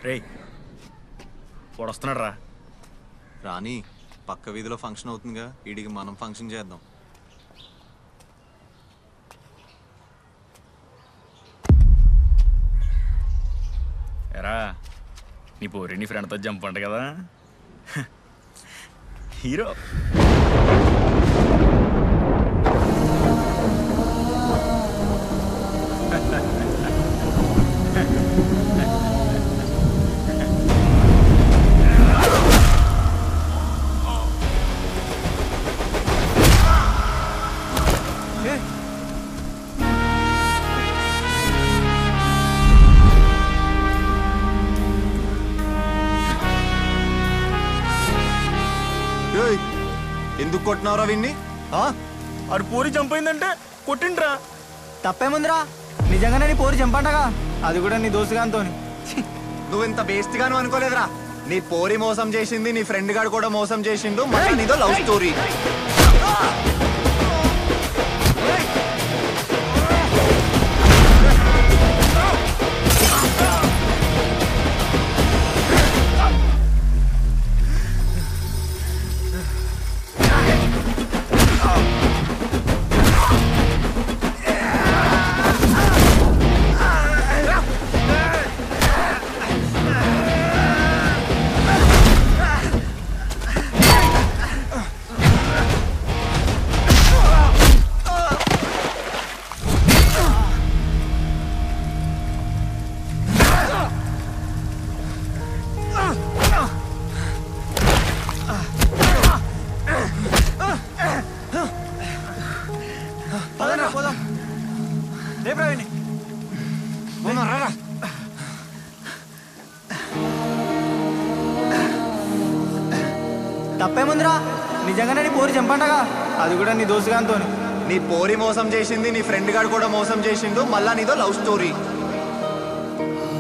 రేయ్ వాడు వస్తున్నాడు రా రాని పక్క వీధిలో ఫంక్షన్ అవుతుందిగా వీడికి మనం ఫంక్షన్ చేద్దాం ఎరా నీ పోరి నీ ఫ్రెండ్తో జంప్ అంట కదా హీరో ఏయ్, ఎందుకు కొట్టినవరా విన్ని ఆడు పోరి జంప్ అయిందంటే కొట్టిండ్రా తప్పేముందిరా నిజంగానే నీ పోరు చంపంటగా అది కూడా నీ దోస్తుగానితో నువ్వు ఇంత బేస్ట్ గాను అనుకోలేదురా నీ పోరి మోసం చేసింది నీ ఫ్రెండ్ గాడు కూడా మోసం చేసిండు మళ్ళీ నీదో లవ్ స్టోరీ పదండి పోదాం రేపు రావిని తప్పేముందిరా నిజంగానే నీ పోరు చంపంటగా అది కూడా నీ దోస్తుగానితో నీ పోరి మోసం చేసింది నీ ఫ్రెండ్ గాడు కూడా మోసం చేసిండు మళ్ళా నీదో లవ్ స్టోరీ